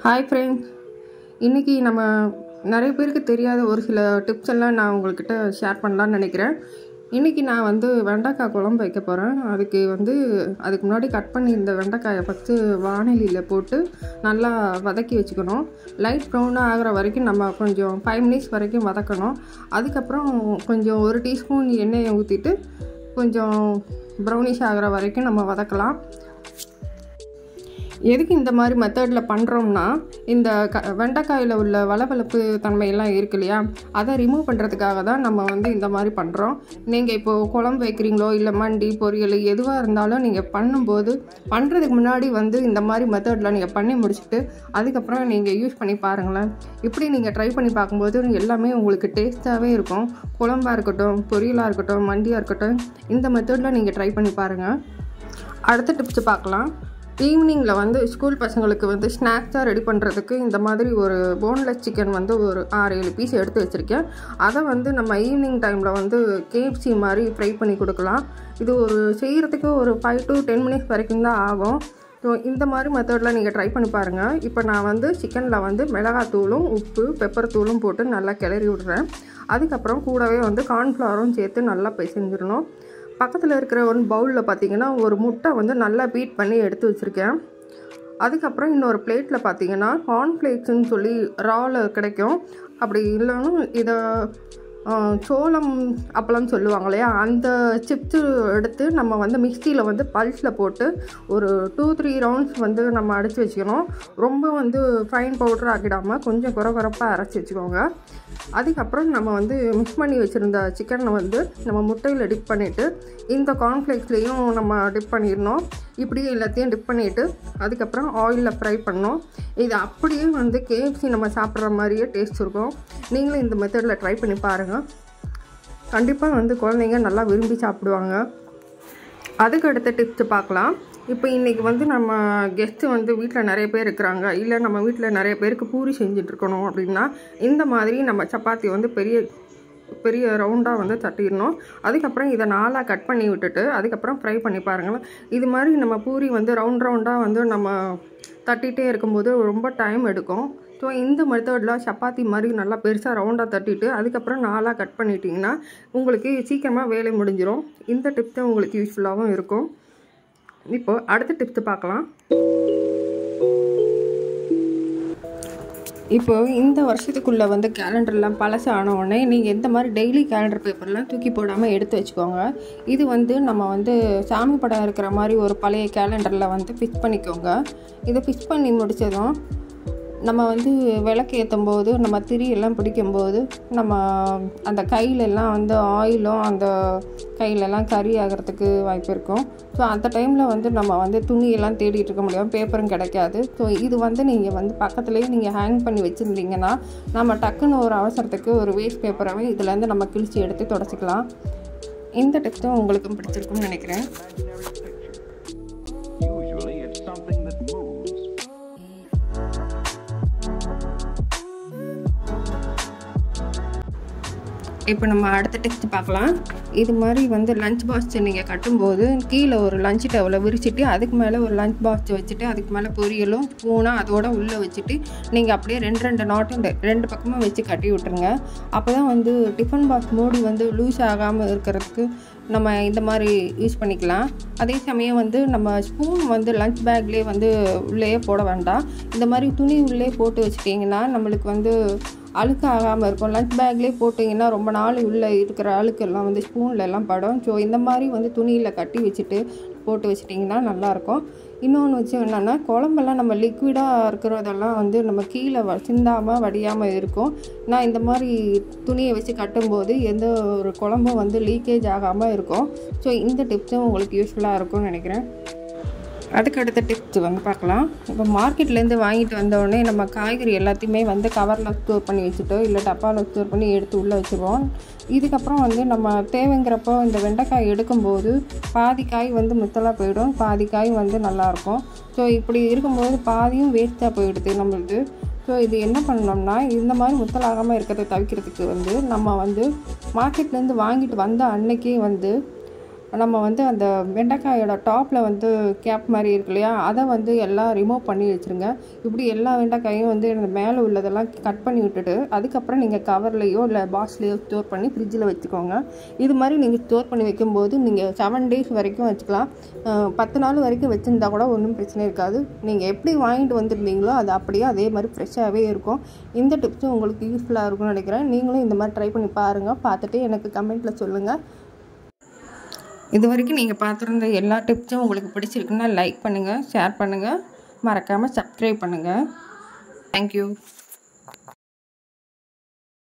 Hi friends இன்றைக்கி நம்ம நிறைய பேருக்கு தெரியாத ஒரு சில டிப்ஸ் எல்லாம் நான் உங்கள்கிட்ட ஷேர் பண்ணலான்னு நினைக்கிறேன் இன்றைக்கி நான் வந்து வெண்டைக்காய் குழம்பு வைக்க போகிறேன் அதுக்கு வந்து அதுக்கு முன்னாடி கட் பண்ணி இந்த வெண்டைக்காயை ஃபஸ்ட்டு வானிலையில் போட்டு நல்லா வதக்கி வச்சுக்கணும் லைட் ப்ரௌனாக ஆகிற வரைக்கும் நம்ம கொஞ்சம் ஃபைவ் மினிட்ஸ் வரைக்கும் வதக்கணும் அதுக்கப்புறம் கொஞ்சம் ஒரு டீஸ்பூன் எண்ணெயை ஊற்றிட்டு கொஞ்சம் ப்ரௌனிஷ் ஆகிற வரைக்கும் நம்ம வதக்கலாம் எதுக்கு இந்த மாதிரி மெத்தடில் பண்ணுறோம்னா இந்த க வெண்டைக்காயில் உள்ள வளவளப்பு தன்மையெல்லாம் இருக்கு இல்லையா அதை ரிமூவ் பண்ணுறதுக்காக தான் நம்ம வந்து இந்த மாதிரி பண்ணுறோம் நீங்கள் இப்போது குழம்பு வைக்கிறீங்களோ இல்லை மண்டி பொரியல் எதுவாக இருந்தாலும் நீங்கள் பண்ணும்போது பண்ணுறதுக்கு முன்னாடி வந்து இந்த மாதிரி மெத்தடில் நீங்கள் பண்ணி முடிச்சுட்டு அதுக்கப்புறம் நீங்கள் யூஸ் பண்ணி பாருங்களேன் இப்படி நீங்கள் ட்ரை பண்ணி பார்க்கும்போது எல்லாமே உங்களுக்கு டேஸ்ட்டாகவே இருக்கும் குழம்பாக இருக்கட்டும் பொரியலாக இருக்கட்டும் மண்டியாக இருக்கட்டும் இந்த மெத்தடில் நீங்கள் ட்ரை பண்ணி பாருங்கள் அடுத்த டிப்ஸ் பார்க்கலாம் ஈவினிங்கில் வந்து ஸ்கூல் பசங்களுக்கு வந்து ஸ்நாக்ஸாக ரெடி பண்ணுறதுக்கு இந்த மாதிரி ஒரு போன்லெஸ் சிக்கன் வந்து ஒரு ஆறு ஏழு பீஸ் எடுத்து வச்சுருக்கேன் அதை வந்து நம்ம ஈவினிங் டைமில் வந்து கேஎஃப்சி மாதிரி ஃப்ரை பண்ணி கொடுக்கலாம் இது ஒரு செய்கிறதுக்கு ஒரு ஃபைவ் டு டென் மினிட்ஸ் வரைக்கும் தான் ஆகும் ஸோ இந்த மாதிரி மெத்தடில் நீங்கள் ட்ரை பண்ணி பாருங்கள் இப்போ நான் வந்து சிக்கனில் வந்து மிளகாத்தூளும் உப்பு பெப்பர் தூளும் போட்டு நல்லா கிளறி விடுறேன் அதுக்கப்புறம் கூடவே வந்து கார்ன்ஃப்ளவரும் சேர்த்து நல்லா பிசைஞ்சிடணும் பக்கத்தில் இருக்கிற ஒரு பவுலில் பார்த்தீங்கன்னா ஒரு முட்டை வந்து நல்லா பீட் பண்ணி எடுத்து வச்சுருக்கேன் அதுக்கப்புறம் இன்னொரு பிளேட்டில் பார்த்தீங்கன்னா கார்ன்ஃப்ளேக்ஸ்ன்னு சொல்லி ராவில் கிடைக்கும் அப்படி இல்லைன்னா இதை சோளம் அப்பளம் சொல்லுவாங்க இல்லையா அந்த சிப்ஸு எடுத்து நம்ம வந்து மிக்சியில் வந்து பல்ஸில் போட்டு ஒரு டூ த்ரீ ரவுண்ட்ஸ் வந்து நம்ம அடித்து வச்சுக்கணும் ரொம்ப வந்து ஃபைன் பவுடர் ஆக்கிடாமல் கொஞ்சம் குறை குறைப்பாக அரைச்சி வச்சுக்கோங்க அதுக்கப்புறம் நம்ம வந்து மிக்ஸ் பண்ணி வச்சுருந்த சிக்கனை வந்து நம்ம முட்டையில் டிப் பண்ணிவிட்டு இந்த கார்ன்ஃப்ளேக்ஸ்லேயும் நம்ம டிப் பண்ணிடணும் இப்படியே எல்லாத்தையும் டிப் பண்ணிவிட்டு அதுக்கப்புறம் ஆயிலில் ஃப்ரை பண்ணோம் இது அப்படியே வந்து கேஎஃப்சி நம்ம சாப்பிட்ற மாதிரியே டேஸ்ட் இருக்கும் நீங்களும் இந்த மெத்தடில் ட்ரை பண்ணி பாருங்கள் கண்டிப்பாக வந்து குழந்தைங்க நல்லா விரும்பி சாப்பிடுவாங்க அதுக்கு அடுத்த டிப்ஸ் பார்க்கலாம் இப்போ இன்றைக்கி வந்து நம்ம கெஸ்ட்டு வந்து வீட்டில் நிறைய பேர் இருக்கிறாங்க இல்லை நம்ம வீட்டில் நிறைய பேருக்கு பூரி செஞ்சிட்ருக்கணும் அப்படின்னா இந்த மாதிரி நம்ம சப்பாத்தி வந்து பெரிய பெரிய ரவுண்டாக வந்து தட்டிடணும் அதுக்கப்புறம் இதை நாலாக கட் பண்ணி விட்டுட்டு அதுக்கப்புறம் ஃப்ரை பண்ணி பாருங்களேன் இது மாதிரி நம்ம பூரி வந்து ரவுண்ட் ரவுண்டாக வந்து நம்ம தட்டிகிட்டே இருக்கும்போது ரொம்ப டைம் எடுக்கும் ஸோ இந்த மெத்தடில் சப்பாத்தி மாதிரி நல்லா பெருசாக ரவுண்டாக தட்டிட்டு அதுக்கப்புறம் நாலாக கட் பண்ணிட்டீங்கன்னா உங்களுக்கு சீக்கிரமாக வேலை முடிஞ்சிடும் இந்த டிப்ஸ் தான் உங்களுக்கு யூஸ்ஃபுல்லாகவும் இருக்கும் இப்போது அடுத்த டிப்ஸ் பார்க்கலாம் இப்போ இந்த வருஷத்துக்குள்ளே வந்து கேலண்டர்லாம் பழசு ஆன உடனே நீங்கள் எந்த மாதிரி டெய்லி கேலண்டர் பேப்பர்லாம் தூக்கி போடாமல் எடுத்து வச்சுக்கோங்க இது வந்து நம்ம வந்து சாமி படம் இருக்கிற மாதிரி ஒரு பழைய கேலண்டரில் வந்து ஃபிக்ஸ் பண்ணிக்கோங்க இதை ஃபிக்ஸ் பண்ணி முடித்ததும் நம்ம வந்து விளக்கு ஏற்றும் போது நம்ம திரியெல்லாம் பிடிக்கும்போது நம்ம அந்த கையிலெல்லாம் வந்து ஆயிலும் அந்த கையிலெல்லாம் கறி ஆகிறதுக்கு வாய்ப்பு இருக்கும் ஸோ அந்த டைமில் வந்து நம்ம வந்து துணியெல்லாம் தேடிட்டு இருக்க முடியும் பேப்பரும் கிடைக்காது ஸோ இது வந்து நீங்கள் வந்து பக்கத்துலேயே நீங்கள் ஹேங் பண்ணி வச்சுருந்தீங்கன்னா நம்ம டக்குன்னு ஒரு அவசரத்துக்கு ஒரு வேஸ்ட் பேப்பராகவே இதுலேருந்து நம்ம கிழிச்சி எடுத்து தொடச்சிக்கலாம் இந்த டிப்ஸும் உங்களுக்கும் பிடிச்சிருக்கும்னு நினைக்கிறேன் Usually it's something that moves. இப்போ நம்ம அடுத்த டெக்ஸ்ட் பார்க்கலாம் இது மாதிரி வந்து லஞ்ச் பாக்ஸ் நீங்கள் கட்டும்போது கீழே ஒரு லஞ்ச் டேபிளை விரிச்சிட்டு அதுக்கு மேலே ஒரு லஞ்ச் பாக்ஸ் வச்சுட்டு அதுக்கு மேலே பொரியலும் ஸ்பூனாக அதோட உள்ளே வச்சுட்டு நீங்கள் அப்படியே ரெண்டு ரெண்டு நாட்டும் ரெண்டு பக்கமும் வச்சு கட்டி விட்டுருங்க அப்போ தான் வந்து டிஃபன் பாக்ஸ் மூடி வந்து லூஸ் ஆகாமல் இருக்கிறதுக்கு நம்ம இந்த மாதிரி யூஸ் பண்ணிக்கலாம் அதே சமயம் வந்து நம்ம ஸ்பூன் வந்து லஞ்ச் பேக்லேயே வந்து உள்ளேயே போட வேண்டாம் இந்த மாதிரி துணி உள்ளே போட்டு வச்சிட்டிங்கன்னா நம்மளுக்கு வந்து அழுக்கு ஆகாமல் இருக்கும் லஞ்ச் பேக்லேயே போட்டிங்கன்னா ரொம்ப நாள் உள்ளே இருக்கிற அழுக்கெல்லாம் வந்து ஸ்பூனில் எல்லாம் படும் ஸோ இந்த மாதிரி வந்து துணியில் கட்டி வச்சுட்டு போட்டு வச்சிட்டிங்கன்னா நல்லாயிருக்கும் இன்னொன்று வச்சு என்னென்னா குழம்பெல்லாம் நம்ம லிக்விடாக இருக்கிறதெல்லாம் வந்து நம்ம கீழே வ சிந்தாமல் வடியாமல் இருக்கும் நான் இந்த மாதிரி துணியை வச்சு கட்டும்போது எந்த ஒரு குழம்பும் வந்து லீக்கேஜ் ஆகாமல் இருக்கும் ஸோ இந்த டிப்ஸும் உங்களுக்கு யூஸ்ஃபுல்லாக இருக்கும்னு நினைக்கிறேன் அதுக்கு அடுத்த டிப்ஸ் வந்து பார்க்கலாம் இப்போ மார்க்கெட்லேருந்து வாங்கிட்டு வந்தோடனே நம்ம காய்கறி எல்லாத்தையுமே வந்து கவரில் ஸ்டோர் பண்ணி வச்சுட்டோ இல்லை டப்பாவில் ஸ்டோர் பண்ணி எடுத்து உள்ளே வச்சுருவோம் இதுக்கப்புறம் வந்து நம்ம தேவைங்கிறப்போ இந்த வெண்டைக்காய் எடுக்கும்போது பாதி காய் வந்து முத்தலாக போயிடும் பாதி காய் வந்து நல்லாயிருக்கும் ஸோ இப்படி இருக்கும்போது பாதியும் வேஸ்ட்டாக போயிடுது நம்மளுக்கு ஸோ இது என்ன பண்ணோம்னா இந்த மாதிரி முத்தலாகாமல் இருக்கிறத தவிர்க்கிறதுக்கு வந்து நம்ம வந்து மார்க்கெட்லேருந்து வாங்கிட்டு வந்த அன்னைக்கே வந்து நம்ம வந்து அந்த வெண்டைக்காயோட டாப்பில் வந்து கேப் மாதிரி இருக்கு இல்லையா அதை வந்து எல்லாம் ரிமூவ் பண்ணி வச்சுருங்க இப்படி எல்லா வெண்டைக்காயும் வந்து இந்த மேலே உள்ளதெல்லாம் கட் பண்ணி விட்டுட்டு அதுக்கப்புறம் நீங்கள் கவர்லேயோ இல்லை பாக்ஸ்லேயோ ஸ்டோர் பண்ணி ஃப்ரிட்ஜில் வச்சுக்கோங்க இது மாதிரி நீங்கள் ஸ்டோர் பண்ணி வைக்கும்போது நீங்கள் செவன் டேஸ் வரைக்கும் வச்சுக்கலாம் அஹ் பத்து நாள் வரைக்கும் வச்சுருந்தா கூட ஒன்றும் பிரச்சனை இருக்காது நீங்கள் எப்படி வாங்கிட்டு வந்திருந்தீங்களோ அது அப்படியே அதே மாதிரி ஃப்ரெஷ்ஷாகவே இருக்கும் இந்த டிப்ஸும் உங்களுக்கு யூஸ்ஃபுல்லாக இருக்கும்னு நினைக்கிறேன் நீங்களும் இந்த மாதிரி ட்ரை பண்ணி பாருங்கள் பார்த்துட்டு எனக்கு கமெண்ட்டில் சொல்லுங்கள் இது வரைக்கும் நீங்கள் பார்த்துருந்த எல்லா டிப்ஸும் உங்களுக்கு பிடிச்சிருக்குன்னா லைக் பண்ணுங்கள் ஷேர் பண்ணுங்கள் மறக்காமல் சப்ஸ்கிரைப் பண்ணுங்கள் தேங்க்யூ